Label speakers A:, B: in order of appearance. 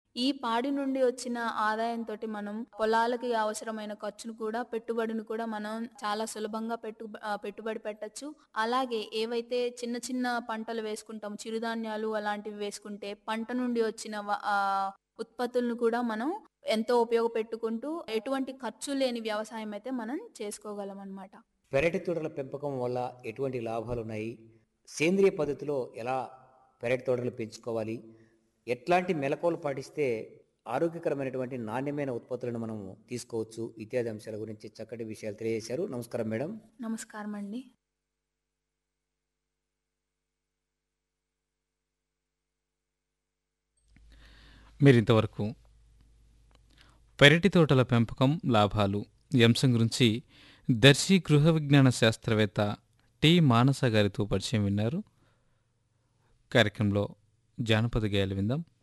A: ఈ పాడి నుండి వచ్చిన ఆదాయంతోటి మనం పొలాలకి అవసరమైన ఖర్చును కూడా పెట్టుబడిని కూడా మనం చాలా సులభంగా పెట్టు ఆహ్, పెట్టుబడి పెట్టొచ్చు. అలాగే ఏవైతే చిన్న చిన్న పంటలు వేసుకుంటాం చిరుధాన్యాలు అలాంటివి వేసుకుంటే పంట నుండి వచ్చిన వ ఆహ్, ఉత్పత్తులను కూడా మనం ఎంతో ఉపయోగపెట్టుకుంటూ ఎటువంటి ఖర్చు లేని వ్యవసాయం అయితే మనం చేసుకోగలమనమాట.
B: పెరటి తోటల పెంపకం వల్ల ఎటువంటి లాభాలున్నాయి? సేంద్రియ పద్ధతిలో ఎలా పెరటి తోటలు పెంచుకోవాలి? ఎట్లాంటి మెళకువలు పాటిస్తే ఆరోగ్యకరమైనటువంటి నాణ్యమైన ఉత్పత్తులను మనం తీసుకోవచ్చు? ఇత్యాది అంశాల గురించి చక్కటి విషయాలు తెలియజేశారు. నమస్కారం మేడం.
A: నమస్కారమండి.
C: మీరింతవరకు పెరటి తోటల పెంపకం లాభాలు ఈ అంశం గురించి దర్శి గృహ విజ్ఞాన శాస్త్రవేత్త టి మానస గారితో పరిచయం విన్నారు. కార్యక్రమంలో జానపద గేయాలు విందాం.